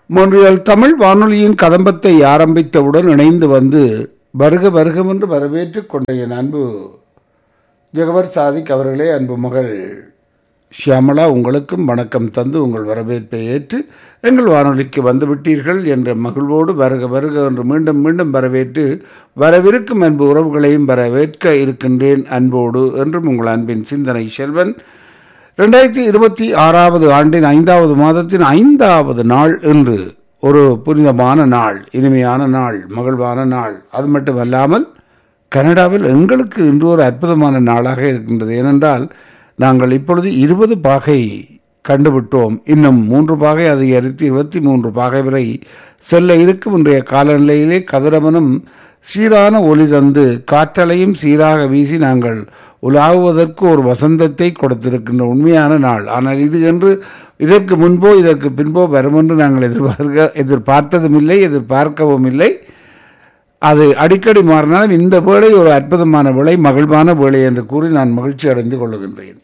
மொன்றியல் தமிழ் வானொலியின் கதம்பத்தை ஆரம்பித்தவுடன் இணைந்து வந்து வருக வருகமென்று வரவேற்றுக் கொண்ட என் அன்பு ஜெகவர் சாதிக் அவர்களே அன்பு மகள் ஷியாமலா உங்களுக்கும் வணக்கம் தந்து உங்கள் வரவேற்பை ஏற்று எங்கள் வானொலிக்கு வந்துவிட்டீர்கள் என்ற மகிழ்வோடு வருக வருக என்று மீண்டும் மீண்டும் வரவேற்று வரவிருக்கும் அன்பு உறவுகளையும் வரவேற்க இருக்கின்றேன் அன்போடு என்றும் உங்கள் அன்பின் சிந்தனை செல்வன் ரெண்டாயிரத்தி இருபத்தி ஆறாவது ஆண்டின் ஐந்தாவது மாதத்தின் ஐந்தாவது நாள் என்று ஒரு புனிதமான நாள் இனிமையான நாள் மகிழ்வான நாள் அது மட்டுமல்லாமல் கனடாவில் எங்களுக்கு இன்று ஒரு அற்புதமான நாளாக இருக்கின்றது ஏனென்றால் நாங்கள் இப்பொழுது இருபது பாகை கண்டுவிட்டோம் இன்னும் மூன்று பாகை அதிகரித்து இருபத்தி மூன்று பாகை வரை செல்ல இருக்கும் இன்றைய காலநிலையிலே கதிரவனும் சீரான ஒளி தந்து காற்றலையும் சீராக வீசி நாங்கள் உலாவுவதற்கு ஒரு வசந்தத்தை கொடுத்திருக்கின்ற உண்மையான நாள் ஆனால் இது என்று இதற்கு முன்போ இதற்கு பின்போ வரும் என்று நாங்கள் எதிர்பார்க்க எதிர்பார்த்ததும் இல்லை எதிர்பார்க்கவும் இல்லை அது அடிக்கடி மாறினாலும் இந்த வேளை ஒரு அற்புதமான வேளை மகிழ்வான வேளை என்று கூறி நான் மகிழ்ச்சி அடைந்து கொள்ளுகின்றேன்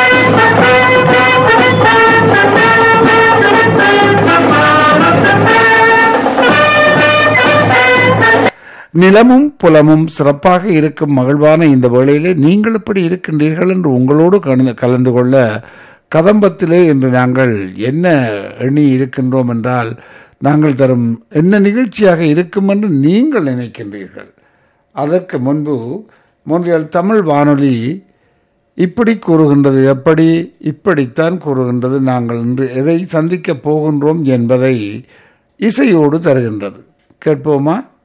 நிலமும் புலமும் சிறப்பாக இருக்கும் மகிழ்வான இந்த வேளையிலே நீங்கள் எப்படி இருக்கின்றீர்கள் என்று உங்களோடு கலந்து கலந்து கொள்ள கதம்பத்திலே என்று நாங்கள் என்ன எண்ணி இருக்கின்றோம் என்றால் நாங்கள் தரும் என்ன நிகழ்ச்சியாக இருக்கும் என்று நீங்கள் நினைக்கின்றீர்கள் அதற்கு முன்பு மூன்றியல் தமிழ் வானொலி இப்படி கூறுகின்றது எப்படி இப்படித்தான் கூறுகின்றது நாங்கள் இன்று எதை சந்திக்கப் போகின்றோம் என்பதை இசையோடு தருகின்றது கேட்போமா